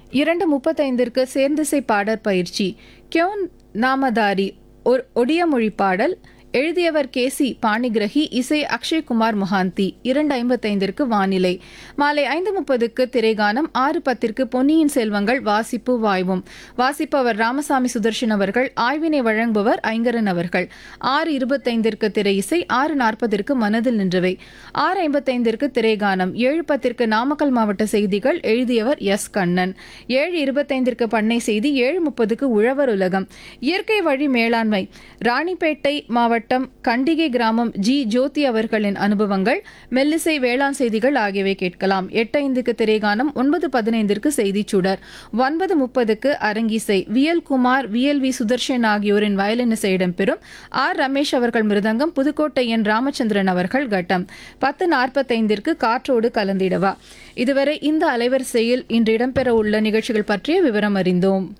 இரண்டு முப்பத்தைந்திற்கு சேர்ந்திசை பாடற் பயிற்சி கியோன் நாமதாரி ஒரு ஒடிய மொழி பாடல் எழுதியவர் கே சி பாணிகிரகி இசை அக்ஷய்குமார் மொஹாந்தி இரண்டு ஐம்பத்தைந்திற்கு வானிலை மாலை ஐந்து முப்பதுக்கு திரைகானம் ஆறு பத்திற்கு பொன்னியின் செல்வங்கள் வாசிப்பு வாய்வும் வாசிப்பவர் ராமசாமி சுதர்ஷன் அவர்கள் ஆய்வினை வழங்குபவர் ஐங்கரன் அவர்கள் ஆறு இருபத்தைந்திற்கு திரை இசை ஆறு நாற்பதிற்கு மனதில் நின்றவை ஆறு ஐம்பத்தைந்திற்கு திரைகானம் ஏழு பத்திற்கு நாமக்கல் மாவட்ட செய்திகள் எழுதியவர் எஸ் கண்ணன் ஏழு இருபத்தைந்திற்கு பண்ணை செய்தி ஏழு முப்பதுக்கு உழவர் உலகம் இயற்கை வழி மேலாண்மை ராணிப்பேட்டை மாவட்டம் கண்டிகை கிராமம் ஜி ஜோதி அவர்களின் அனுபவங்கள் மெல்லிசை வேளாண் செய்திகள் ஆகியவை கேட்கலாம் எட்டு ஐந்துக்கு திரைகானம் ஒன்பது பதினைந்திற்கு செய்திச் சுடர் ஒன்பது முப்பதுக்கு அரங்கிசை VL Kumar VL V Sudarshan ஆகியோரின் வயலின் இசை இடம்பெறும் ஆர் ரமேஷ் அவர்கள் மிருதங்கம் புதுக்கோட்டை என் ராமச்சந்திரன் அவர்கள் கட்டம் பத்து நாற்பத்தைந்திற்கு காற்றோடு கலந்திடவா இதுவரை இந்த அலைவரிசையில் இன்று இடம்பெற உள்ள நிகழ்ச்சிகள் பற்றிய விவரம் அறிந்தோம்